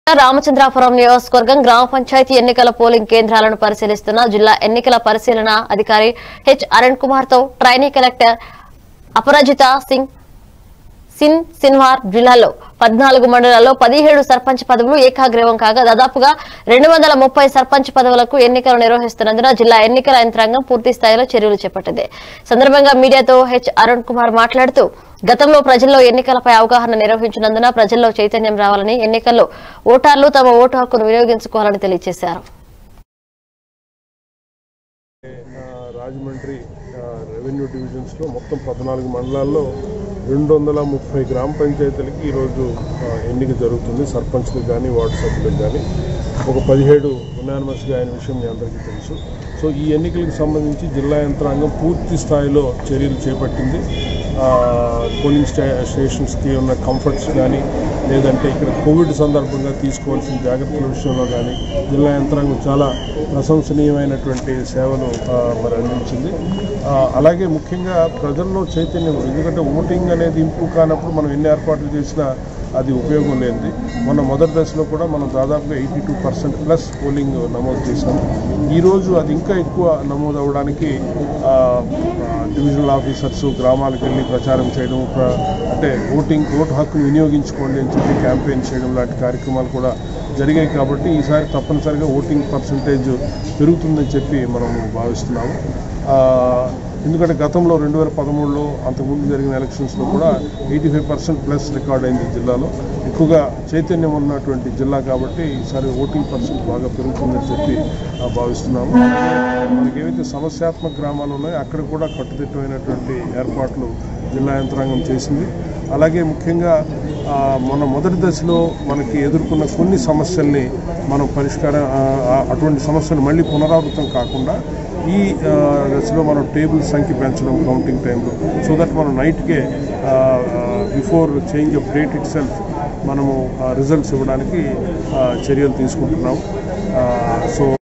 రామచంద్రాపురం నియోజకవర్గం గ్రామ పంచాయతీ ఎన్నికల పోలింగ్ కేంద్రాలను పరిశీలిస్తున్న జిల్లా ఎన్నికల పరిశీలన అధికారి హెచ్ అరుణ్ కుమార్ తో ట్రైనీ కలెక్టర్ అపరాజిత సింగ్ సిన్ సిన్వార్ జిల్లాలో పద్నాలుగు మండలాల్లో పదిహేడు సర్పంచ్ పదవులు ఏకాగ్రీవం కాగా దాదాపుగా రెండు వందల ముప్పై సర్పంచ్ పదవులకు ఎన్నికలు నిర్వహిస్తున్నందున జిల్లా ఎన్నికల యంత్రాంగం పూర్తి స్థాయిలో చర్యలు చేపట్టింది సందర్భంగా మీడియాతో హెచ్ అరుణ్ కుమార్ మాట్లాడుతూ గతంలో ప్రజల్లో ఎన్నికలపై అవగాహన నిర్వహించినందున ప్రజల్లో చైతన్యం రావాలని ఎన్నికల్లో ఓటర్లు తమ ఓటు హక్కును వినియోగించుకోవాలని తెలియజేశారు ఆ, రాజమండ్రి ఆ, రెవెన్యూ డివిజన్స్లో మొత్తం పద్నాలుగు మండలాల్లో రెండు వందల ముప్పై గ్రామ పంచాయతీలకి ఈరోజు ఆ, ఎన్నిక జరుగుతుంది సర్పంచ్లకు కానీ వార్డు సభ్యులకు కానీ ఒక పదిహేడు యునానిమస్గా అయిన విషయం మీ అందరికీ తెలుసు సో ఈ ఎన్నికలకు సంబంధించి జిల్లా యంత్రాంగం పూర్తి స్థాయిలో చర్యలు చేపట్టింది ఆ, పోలింగ్ స్టే స్టేషన్స్కి ఉన్న కంఫర్ట్స్ కానీ లేదంటే ఇక్కడ కోవిడ్ సందర్భంగా తీసుకోవాల్సిన జాగ్రత్తల విషయంలో కానీ జిల్లా యంత్రాంగం చాలా ప్రశంసనీయమైనటువంటి సేవలు ఆ, మరి అందించింది ఆ, అలాగే ముఖ్యంగా ప్రజల్లో చైతన్యం ఎందుకంటే ఓటింగ్ అనేది ఇంప్రూవ్ కానప్పుడు మనం ఎన్ని ఏర్పాట్లు చేసినా అది ఉపయోగం లేనిది మొన్న మొదటి దశలో కూడా మనం దాదాపుగా eighty two percent plus polling నమోదు చేశాం ఈరోజు అది ఇంకా ఎక్కువ నమోదు అవ్వడానికి ఆ, ఆ, డివిజనల్ ఆఫీసర్స్ గ్రామాలకు వెళ్ళి ప్రచారం చేయడం ప్ర- అంటే ఓటింగ్ ఓటు హక్కును వినియోగించుకోండి అని చెప్పి క్యాంపెయిన్ చేయడం లాంటి కార్యక్రమాలు కూడా జరిగాయి కాబట్టి ఈసారి తప్పనిసరిగా ఓటింగ్ పర్సంటేజ్ పెరుగుతుందని చెప్పి మనం భావిస్తున్నాము ఆ, ఎందుకంటే గతంలో రెండు వేల పదమూడులో అంతకుముందు జరిగిన ఎలక్షన్స్లో కూడా eighty five percent plus record అయింది జిల్లాలో ఎక్కువగా చైతన్యం ఉన్నటువంటి జిల్లా కాబట్టి ఈసారి ఓటింగ్ పర్సెంట్ బాగా పెరుగుతుందని చెప్పి ఆ, భావిస్తున్నాము మనకి ఏవైతే సమస్యాత్మక గ్రామాలు ఉన్నాయో అక్కడ కూడా కట్టుదిట్టమైనటువంటి ఏర్పాట్లు జిల్లా యంత్రాంగం చేసింది అలాగే ముఖ్యంగా ఆ, మన మొదటి దశలో మనకి ఎదుర్కొన్న కొన్ని సమస్యల్ని మనం పరిష్కారం ఆ, ఆ, అటువంటి సమస్యలు మళ్ళీ పునరావృతం కాకుండా ఈ ఆ, దశలో మనం టేబుల్ సంఖ్య పెంచడం కౌంటింగ్ టైంలో సో దట్ మనం నైట్కే before change of date itself మనము రిజల్ట్స్ ఇవ్వడానికి ఆ, చర్యలు తీసుకుంటున్నాం సో